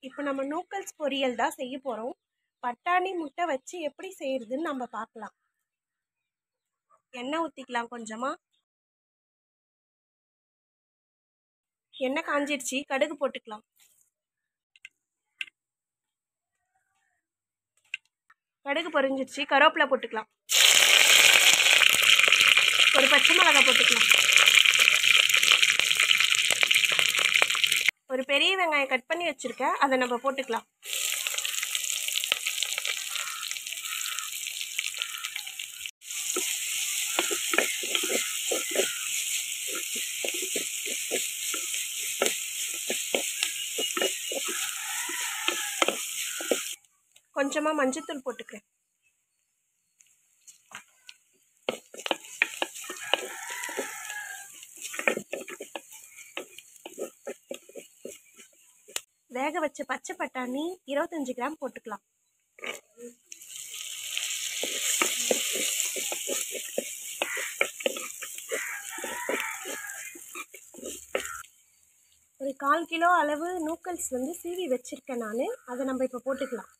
இப்போ நம்ம நூக்கல்ஸ் பொரியல் தான் செய்ய போகிறோம் பட்டாணி முட்டை வச்சு எப்படி செய்யறதுன்னு நம்ம பார்க்கலாம் எண்ணெய் ஊற்றிக்கலாம் கொஞ்சமாக எண்ணெய் காஞ்சிடுச்சு கடுகு போட்டுக்கலாம் கடுகு பொரிஞ்சிடுச்சு கருவேப்பிலை போட்டுக்கலாம் ஒரு பச்சை மிளகாய் போட்டுக்கலாம் ஒரு பெரிய வெங்காயம் கட் பண்ணி வச்சுருக்கேன் அதை நம்ம போட்டுக்கலாம் கொஞ்சமாக மஞ்சத்தூள் போட்டுக்கிறேன் வேக வச்ச பச்சை பட்டாணி இருபத்தஞ்சி கிராம் போட்டுக்கலாம் ஒரு கால் கிலோ அளவு நூக்கல்ஸ் வந்து சீவி வச்சுருக்கேன் நான் அதை நம்ம இப்போ போட்டுக்கலாம்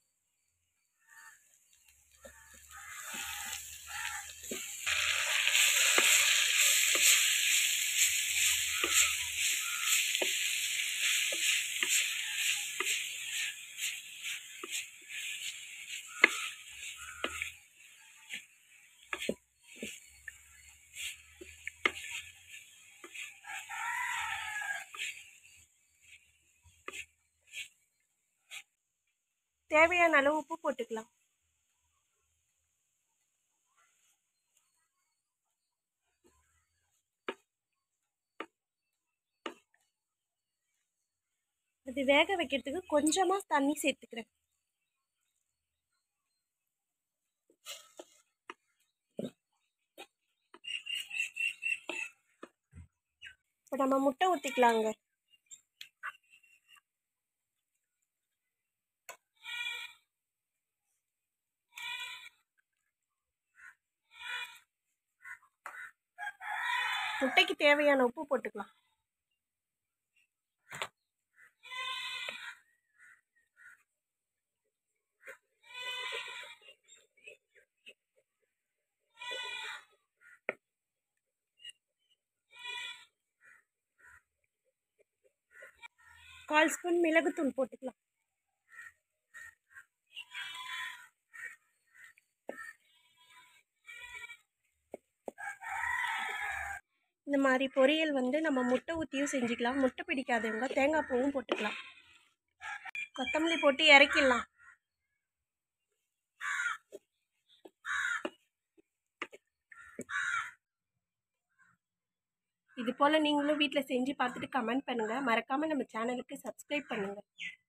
தேவையான அளவு உப்பு போட்டுக்கலாம் அது வேக வைக்கிறதுக்கு கொஞ்சமாக தண்ணி சேர்த்துக்கிறேன் இப்போ நம்ம முட்டை ஊற்றிக்கலாங்க முட்டைக்கு தேவையான உப்பு போட்டுக்கலாம் கால் ஸ்பூன் மிளகுத்தூள் போட்டுக்கலாம் இந்த மாதிரி பொரியல் வந்து நம்ம முட்டை ஊற்றியும் செஞ்சுக்கலாம் முட்டை பிடிக்காதவங்க தேங்காய் பூவும் போட்டுக்கலாம் கொத்தமல்லி போட்டு இறக்கிடலாம் இது போல் நீங்களும் வீட்டில் செஞ்சு பார்த்துட்டு கமெண்ட் பண்ணுங்கள் மறக்காமல் நம்ம சேனலுக்கு சப்ஸ்கிரைப் பண்ணுங்கள்